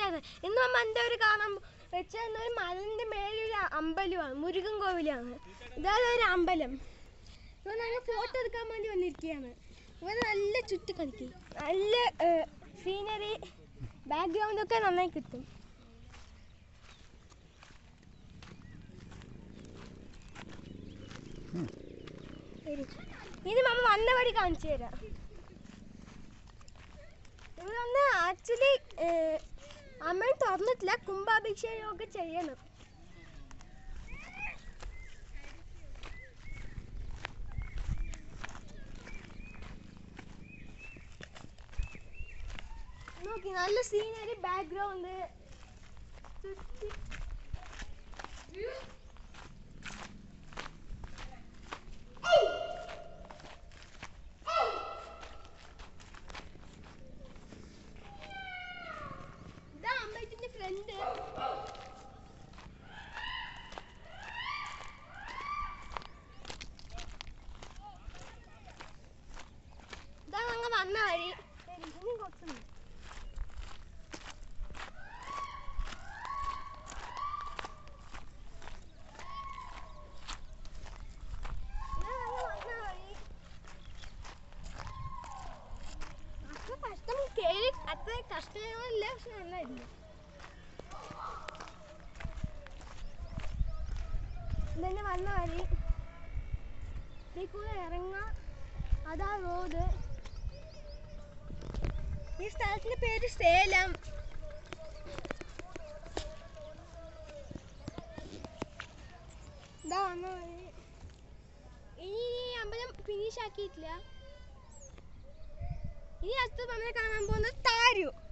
തന്നെയാണ് ഇന്ന് നമ്മ എന്താ ഒരു കാണാൻ വെച്ചാൽ ഒരു മലന്റെ മേലൊരു അമ്പലമാണ് മുരുകൻ കോവിലാണ് ഇതാണ് ഒരു അമ്പലം ഇപ്പൊ ഞങ്ങൾ ഫോട്ടോ എടുക്കാൻ വേണ്ടി വന്നിരിക്കുകയാണ് ഇവിടെ നല്ല ചുറ്റി കളിക്കും നല്ല സീനറി ബാക്ക്ഗ്രൗണ്ട് ഒക്കെ നന്നായി കിട്ടും ശരി. ഇനി മമ്മ വന്ന വഴി കാണിച്ചു തരാം ഇവിടെ വന്ന് ആക്ച്വലി അമ്മ തുറന്നിട്ടില്ല കുംഭാഭിഷേകമൊക്കെ ചെയ്യണം നോക്കി നല്ല സീനറി ബാക്ക്ഗ്രൗണ്ട് ഇതാ അമ്പലത്തിന്റെ ഫ്രണ്ട് ഇതാ ഞങ്ങൾ വന്ന വഴി ശരി, ഇനിയും കുറച്ചുണ്ട് ഇതാ ഞങ്ങൾ വന്ന വഴി അത്ര കഷ്ടം കേറി അത്ര കഷ്ടമില്ല പക്ഷെ നല്ലായിരുന്നു ഇതന്നെ വന്ന വഴി ഇതിൽ കൂടെ ഇറങ്ങാം അതാ റോഡ് ഈ സ്ഥലത്തിന്റെ പേര് സേലം ഇതാ വന്ന വഴി ഇനി ഈ അമ്പലം ഫിനിഷ് ആക്കിയിട്ടില്ല ഇനി അടുത്ത് നമ്മളെ കാണാൻ പോകുന്നത് താരു